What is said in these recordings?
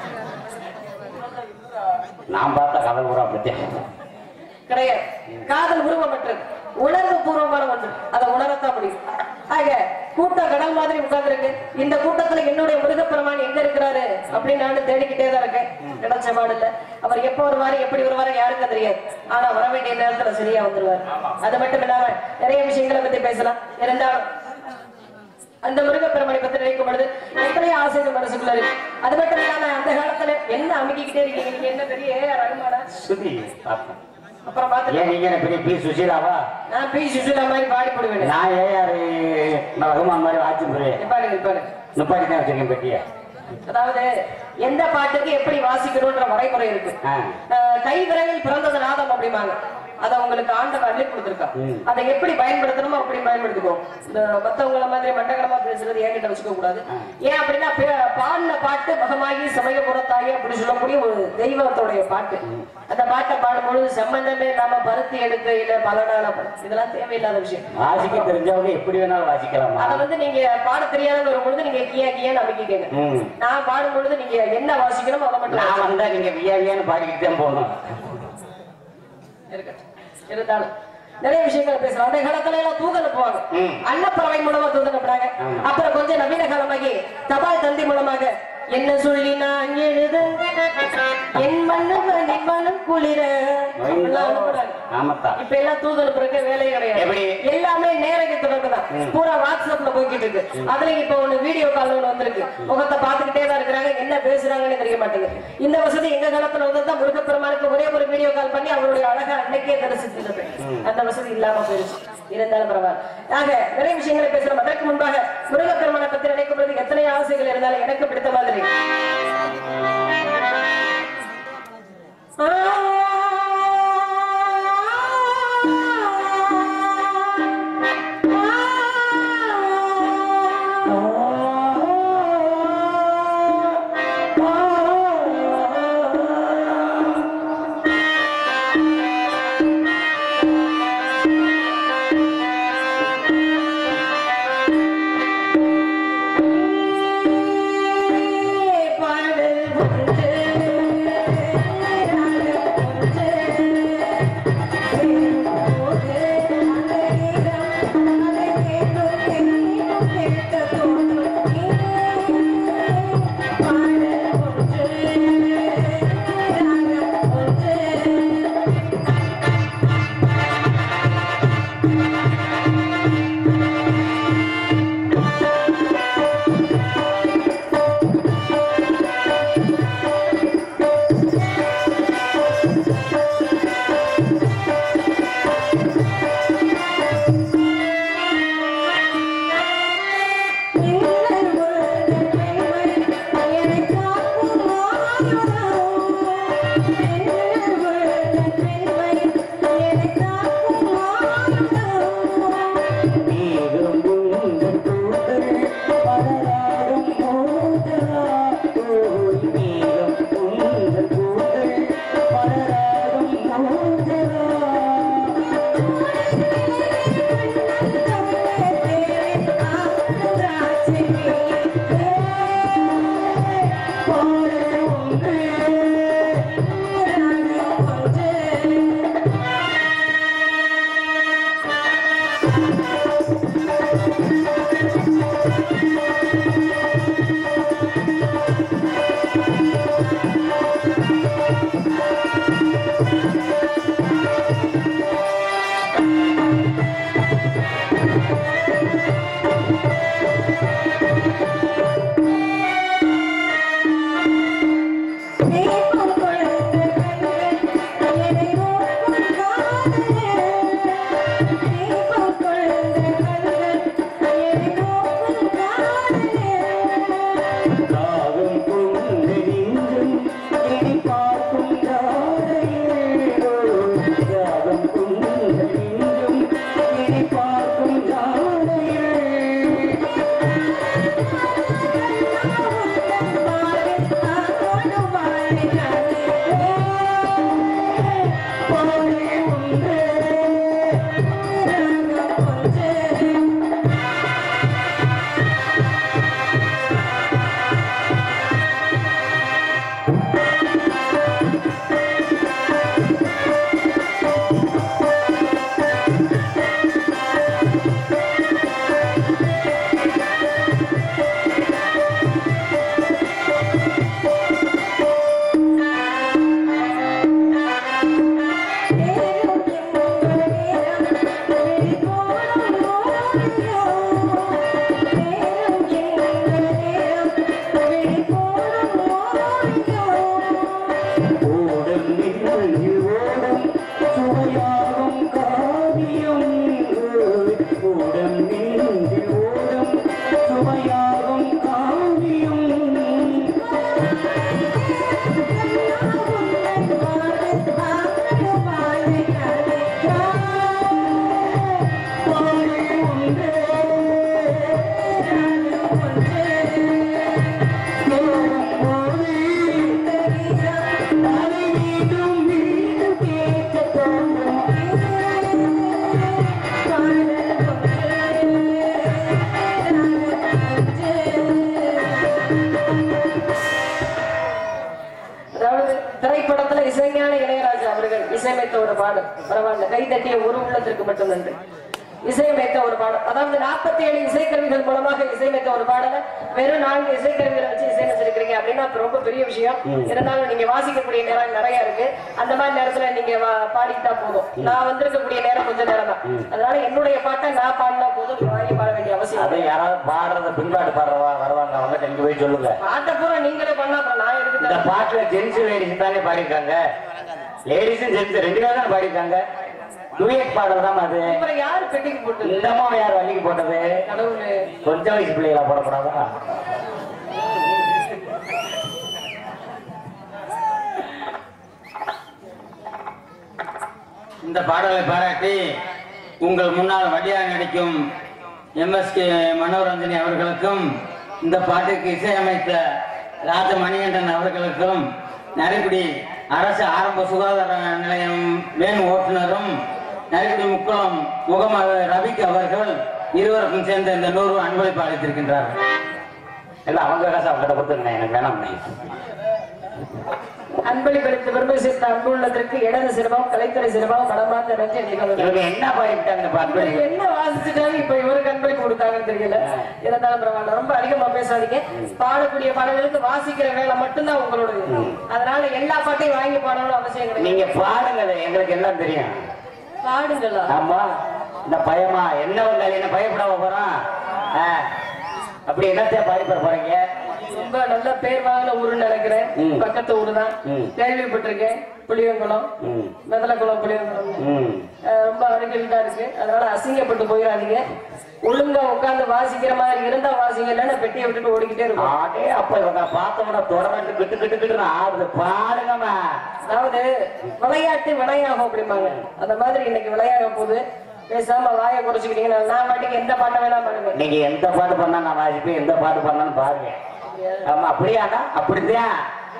நான் பார்த்த கதை பூரா அப்படித்தான் கிடையாது காதல் உருவமற்றது உணர்வு பூர்வமான ஒன்று அதை உணரத்தான் முடியும் ஆக கூட்டம் கடல் மாதிரி உட்கார்ந்துருக்கு இந்த கூட்டத்துல என்னுடைய முருகப்பெருமான் எங்க இருக்கிறாரு அப்படின்னு நானும் தேடிக்கிட்டே தான் இருக்கேன் கிடைச்ச பாடு இல்ல அவர் எப்ப வருவாரு எப்படி வருவாரு யாருக்கும் தெரியாது ஆனா வர வேண்டிய நேரத்துல சரியா வந்துருவாரு அது மட்டும் இல்லாம நிறைய விஷயங்களை பத்தி பேசலாம் இருந்தாலும் அந்த முருகப்பெருமானை பத்தி நினைக்கும் பொழுது எத்தனையோ ஆசைகள் மனசுக்குள்ள இருக்கு அது மட்டும் இல்லாம அந்த காலத்துல என்ன அமைக்கிக்கிட்டே இருக்கீங்க நீங்க என்ன பெரிய ரகுமானா சுதி பார்த்தேன் அப்புறம் பாத்துட்டு ஏன் நீங்க என்ன பெரிய பி சுசீலாவா நான் பி சுஷிலா மாதிரி பாடி போடுவேன் நான் ஏஆர் ரகுமான் மாதிரி வாட்சி போய் நிப்பாடு நிப்பாடு முப்பாடி தான் வச்சிருக்கேன் பெட்டியை அதாவது எந்த பாட்டுக்கு எப்படி வாசிக்கணும்ன்ற வரைமுறை இருக்கு ஆ. அஹ், கை விரலில் பிறந்தது நாதம் அப்படிம்பாங்க அதை உங்களுக்கு ஆண்டவர் அள்ளி கொடுத்துருக்கான் ம். அதை எப்படி பயன்படுத்தணுமோ அப்படி பயன்படுத்திக்கோ இந்த மத்தவங்கள மாதிரி மண்டகரமா பேசுறது என்கிட்ட வச்சுக்க கூடாது ஏன் அப்படின்னா பே- பாடின பாட்டு மகமாகி சமயபுரத்தாயி அப்படி சொல்லக்கூடிய ஒரு தெய்வத்தோடைய பாட்டு அந்த பாட்டை பாடும்பொழுது சம்பந்தமே இல்லாம பருத்தி எடுக்க இல்ல பலனான பருத்தி. இதெல்லாம் தேவையில்லாத விஷயம் வாசிக்க தெரிஞ்சவங்க எப்படி வேணாலும் வாசிக்கலாமா அத வந்து நீங்க பாட தெரியாதவங்க வரும்பொழுது நீங்க கியா கியா நம்பிக்கைங்க ம். நான் பாடும் பொழுது நீங்க என்ன வாசிக்கணும் அதை மட்டும் நான் வந்தா நீங்க வியாவியான்னு பாடிக்கிட்டு தான் போகணும் இருக்கட்டும். இருந்தாலும் நிறைய விஷயங்கள் பேசலாம் அந்த காலத்துல எல்லாம் தூது அனுப்புவாங்க ம். அன்னப்பறவை மூலமா தூது அனுப்புறாங்க ஆமா. அப்புறம் கொஞ்சம் நவீன காலமாகி தபால் தந்தி மூலமாக என்ன சொல்லி நான் எழுத என் மன்னவன் மனம் குளிர அப்படிலாம் அனுப்புறாங்க. ஆமாத்தா இப்ப எல்லாம் தூது அனுப்புறதுக்கு வேலையே கிடையாது எப்படி? எல்லாமே நேரடி தொடர்பு தான் பூரா வாட்ஸ்அப்ல போய்கிட்டு இருக்கு அதுல இப்ப ஒண்ணு வீடியோ கால் ஒண்ணு வந்திருக்கு முகத்தை பார்த்துக்கிட்டே தான் இருக்கிறாங்க என்ன பேசுறாங்கன்னு தெரிய மாட்டேங்குது இந்த வசதி எங்க காலத்துல வந்து தான் முருகப்பெருமானுக்கு ஒரே ஒரு வீடியோ கால் பண்ணி அவருடைய அழகா அன்னைக்கே தரிசித்தது அந்த வசதி இல்லாம போயிருச்சு இருந்தாலும் பரவாயில்ல ஆக நிறைய விஷயங்களை பேசுறோம் அதற்கு முன்பாக முருகப்பெருமானை பத்தி நினைக்கும் பொழுது எத்தனை ஆசைகள் இருந்தாலும் எனக்கு பிடித்த மாதிரி பாடல் ஒன்று ஓடும் நின்று ஓடும் சுவையாகும் காவியம் ஓடும் நின்று ஓடும் சுவையாகும் காவியம் பாடல் ஒன்றே கேளும் போதே அதை மீண்டும் மீண்டும் கேட்கத் தோன்றும் அதாவது திரைப்படத்துல இசைஞான இளையராஜா அவர்கள் இசையமைத்த ஒரு பாடல் பரவாயில்ல கை தட்டிய ஒரு உள்ளத்திற்கு மட்டும் நன்றி இசையமைத்த ஒரு பாடல் அதாவது நாற்பத்தி ஏழு இசைக்கருவிகள் மூலமாக இசையமைத்த ஒரு பாடலை வெறும் நான்கு இசைக்கருவிகளை வச்சு இசையமைச்சிருக்கிறீங்க அப்படின்னா அது ரொம்ப பெரிய விஷயம் இருந்தாலும் நீங்க வாசிக்கக்கூடிய நேரம் நிறைய இருக்கு அந்த மாதிரி நேரத்துல நீங்க வா- பாடிக்கிட்டா போதும் நான் வந்திருக்கக்கூடிய நேரம் கொஞ்ச நேரம் தான் அதனால என்னுடைய பாட்டை நான் பாடினா போதும் நீங்க வாங்கி பாட வேண்டிய அவசியம் அதை இல்லை. யாராவது பாடுறத பின்பாட்டு பாடுறவா வருவாங்க அவங்க இங்க போய் சொல்லுங்க பாட்டை பூரா நீங்களே பண்ணா அப்புறம் நான் எதுக்கு இந்த தரேன்? பாட்டுல ஜென்ஸ் லேடிஸ் தானே பாடிருக்காங்க லேடிஸும் ஜென்ஸ் ரெண்டு பேரும் தானே பாடிருக்காங்க டூயட் பாடல் தான் அது அப்புறம் யாரு பெட்டிக்கு போட்டு இந்தமா யார் வள்ளிக்கு போட்டது கடவுளே கொஞ்சம் வயசு பிள்ளைகளா போடக்கூடாதா இந்த பாடலை பாராட்டி உங்கள் முன்னால் வழியாக நடிக்கும் எம்எஸ்கே மனோரஞ்சனி அவர்களுக்கும் இந்த பாட்டுக்கு இசையமைத்த ராஜ மணிகண்டன் அவர்களுக்கும் நரிக்குடி அரசு ஆரம்ப சுகாதார நிலையம் வேன் ஓட்டுநரும் நரிக்குடி முக்குளம் முகமது ரபிக் அவர்கள் இருவருக்கும் சேர்ந்த இந்த நூறு அன்பளிப்பு அளித்திருக்கின்றார்கள் இல்ல அவங்க காசு அவங்ககிட்ட கொடுத்துருந்தேன் எனக்கு வேணாம் அன்பளிப்படுத்த விரும்ப சேர்த்த அன்புள்ளதற்கு இடது சிரமம் கலைத்துறை சிரமம் மனமார்ந்த நன்றி நிகழ்வு இவங்க என்ன பாடிவிட்டாங்க இந்த பாட்டு இவருக்கு என்ன வாசிச்சுட்டாங்க இப்ப இவருக்கு அன்பளிப்பு கொடுத்தாங்கன்னு தெரியல இருந்தாலும் பரவாயில்ல ரொம்ப அதிகமா பேசாதீங்க பாடக்கூடிய பாடல்களுக்கு வாசிக்கிற வேலை மட்டும்தான் உங்களோடது அதனால எல்லா பாட்டையும் வாங்கி பாடணும் அவசியம் கிடையாது நீங்க பாடுங்க அதை, எங்களுக்கு எல்லாம் தெரியும் பாடுங்களா ஆமா இந்த பயமா என்ன வந்தாலும் என்ன பயப்படாம போறான் ஆ, அப்படி என்னத்தையா பாடி பெற போறீங்க ரொம்ப நல்ல பேர் வாங்கின ஊருன்னு நினைக்கிறேன் ம். பக்கத்து ஊரு தான் ம். கேள்விப்பட்டிருக்கேன் புளியங்குளம் ம் மெதலக்குளம் புளியங்குளம் ம் அஹ் ரொம்ப அருகில் தான் இருக்கு அதனால அசிங்கப்பட்டு போயிடாதீங்க ஒழுங்கா உட்கார்ந்து வாசிக்கிற மாதிரி இருந்தா வாசிங்க இல்லைன்னா பெட்டியை விட்டுட்டு ஓடிக்கிட்டே இருக்கும் ஆடே அப்ப இவங்க பார்த்தோம்னா தொடர்ந்து கிட்டு கிட்டு கிட்டு ஆடுது பாருங்கம்மா அதாவது விளையாட்டு விளையாகும் அப்படிம்பாங்க அந்த மாதிரி இன்னைக்கு விளையாக போகுது பேசாம வாயை குறைச்சிக்கிட்டீங்கன்னா நான் பாட்டுக்கு எந்த பாட்டை வேணா பாடுவேன் நீங்க எந்த பாட்டு பண்ணா நான் வாசிப்பேன் எந்த பாட்டு பண்ணாலும் பாருங்க ஆமா அப்படியாடா அப்படித்தான்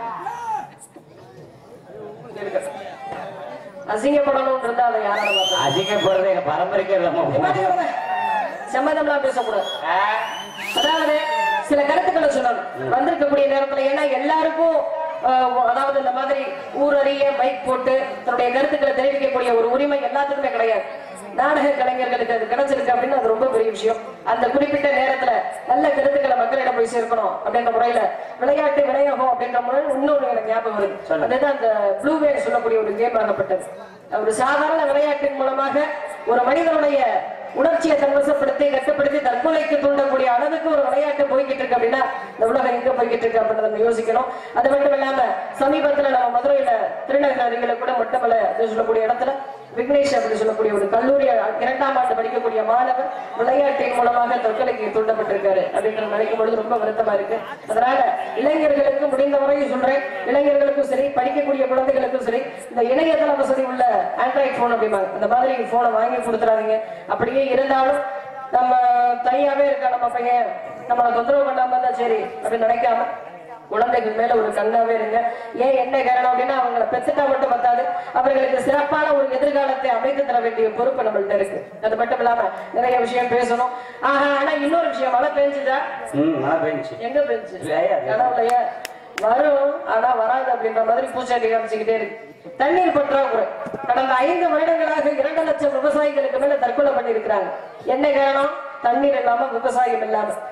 அசிங்கப்படணும்னு இருந்தா அதை யாரால பார்த்தா அசிங்கப்படுறது எங்க பரம்பரைக்கே இல்லாம சம்மதம்லாம் பேசக்கூடாது அதாவது சில கருத்துக்களை சொல்லணும் வந்திருக்கக்கூடிய நேரத்துல ஏன்னா எல்லாருக்கும் அஹ், அதாவது இந்த மாதிரி ஊரறிய மைக் போட்டு தன்னுடைய கருத்துக்களை தெரிவிக்கக்கூடிய ஒரு உரிமை எல்லாத்துக்குமே கிடையாது நாடக கலைஞர்களுக்கு அது கிடைச்சிருக்கு அப்படின்னு அது ரொம்ப பெரிய விஷயம் அந்த குறிப்பிட்ட நேரத்துல நல்ல கருத்துக்களை மக்களிடம் போய் சேர்க்கணும் அப்படின்ற முறையில விளையாட்டு விளையாகும் அப்படின்ற முறையில் இன்னொரு எனக்கு ஞாபகம் வருது அதுதான் அந்த ப்ளூ வேர் சொல்லக்கூடிய ஒரு கேம் ஆகப்பட்டது ஒரு சாதாரண விளையாட்டின் மூலமாக ஒரு மனிதனுடைய உணர்ச்சியை தன்வசப்படுத்தி கட்டுப்படுத்தி தற்கொலைக்கு தூண்டக்கூடிய அளவுக்கு ஒரு விளையாட்டு போய்கிட்டு இருக்கு அப்படின்னா இந்த உலகம் எங்க போய்கிட்டு இருக்கு அப்படின்றத நம்ம யோசிக்கணும் அது மட்டும் இல்லாம சமீபத்துல நம்ம மதுரையில திருநகர் அருகில கூட மொட்டமலை அப்படின்னு சொல்லக்கூடிய இடத்துல விக்னேஷ் அப்படின்னு சொல்லக்கூடிய ஒரு கல்லூரி இரண்டாம் ஆண்டு படிக்கக்கூடிய மாணவர் விளையாட்டின் மூலமாக தற்கொலைக்கு தூண்டப்பட்டிருக்காரு அப்படின்ற நினைக்கும் பொழுது ரொம்ப வருத்தமா இருக்கு அதனால இளைஞர்களுக்கு முடிந்த வரையும் சொல்றேன் இளைஞர்களுக்கும் சரி படிக்கக்கூடிய குழந்தைகளுக்கும் சரி இந்த இணையதள வசதி உள்ள ஆண்ட்ராய்ட் போன் அப்படிம்பாங்க அந்த மாதிரி போனை வாங்கி கொடுத்துறாதீங்க அப்படியே இருந்தாலும் நம்ம தனியாவே இருக்க நம்ம பையன் நம்மளை தொந்தரவு பண்ணாம இருந்தா சரி அப்படின்னு நினைக்காம குழந்தைகள் மேல ஒரு கண்ணாவே இருங்க ஏன் என்ன காரணம் அப்படின்னா அவங்களை பெத்துட்டா மட்டும் பத்தாது அவர்களுக்கு சிறப்பான ஒரு எதிர்காலத்தை அமைத்து தர வேண்டிய பொறுப்பு நம்மள்ட்ட இருக்கு அது மட்டும் இல்லாம நிறைய விஷயம் பேசணும் ஆஹா ஆனா இன்னொரு விஷயம் மழை பெஞ்சுதா ம் மழை பெஞ்சு எங்க பெஞ்சு இல்லையா? கடவுளைய வரும் ஆனா வராது அப்படின்ற மாதிரி பூச்சாண்டி காமிச்சுக்கிட்டே இருக்கு தண்ணீர் பற்றாக்குறை கடந்த ஐந்து வருடங்களாக இரண்டு லட்சம் விவசாயிகளுக்கு மேல தற்கொலை பண்ணியிருக்கிறாங்க என்ன காரணம் தண்ணீர் இல்லாம விவசாயம் இல்லாம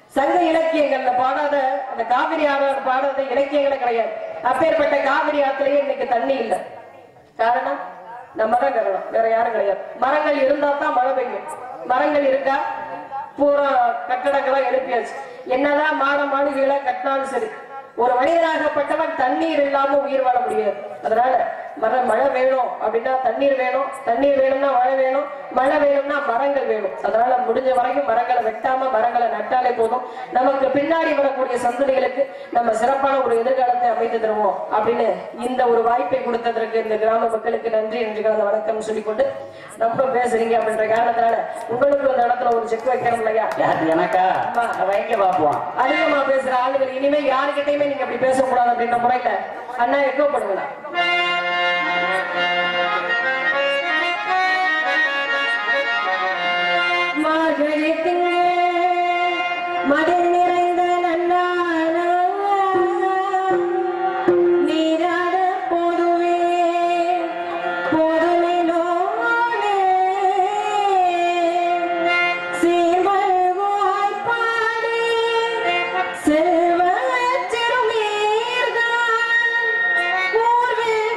சங்க இலக்கியங்கள்ல பாடாத அந்த காவிரி ஆறாறு பாடாத இலக்கியங்களே கிடையாது அப்பேற்பட்ட காவிரி ஆத்திலேயே இன்னைக்கு தண்ணி இல்ல காரணம் நம்ம தான் காரணம் வேற யாரும் கிடையாது மரங்கள் இருந்தா தான் மழை பெய்யும் மரங்கள் இருக்கா பூரா கட்டடங்களா எழுப்பியாச்சு என்னதான் மாட மாளிகைகளை கட்டினாலும் சரி ஒரு மனிதனாகப்பட்டவன் தண்ணீர் இல்லாம உயிர் வாழ முடியாது அதனால மர மழை வேணும் அப்படின்னா தண்ணீர் வேணும் தண்ணீர் வேணும்னா மழை வேணும் மழை வேணும்னா மரங்கள் வேணும் அதனால முடிஞ்ச வரைக்கும் மரங்களை வெட்டாம மரங்களை நட்டாலே போதும் நமக்கு பின்னாடி வரக்கூடிய சந்ததிகளுக்கு நம்ம சிறப்பான ஒரு எதிர்காலத்தை அமைத்து தருவோம் அப்படின்னு இந்த ஒரு வாய்ப்பை கொடுத்ததற்கு இந்த கிராம மக்களுக்கு நன்றி என்று கலந்த வணக்கம் சொல்லிக்கொண்டு ரொம்ப பேசுறீங்க அப்படின்ற காரணத்தினால உங்களுக்கு அந்த இடத்துல ஒரு செக் வைக்கணும் இல்லையா யாருக்கு எனக்கா ஆமா. வைங்க பாப்போம் அதிகமா பேசுற ஆளுகள் இனிமே யாருக்கிட்டையுமே நீங்க அப்படி பேசக்கூடாது அப்படின்ற முறையில அண்ணா எக்கோ பண்ணுங்களா மார்கழி திங்கள் மதில் நிறைந்த நன்னாளாம். நீராட போதுவே போதுமிலோனே. சீர்வல்வாய் பாடி செல்வச் சிறுமீர்கள் ஊர்வில்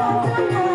ஆ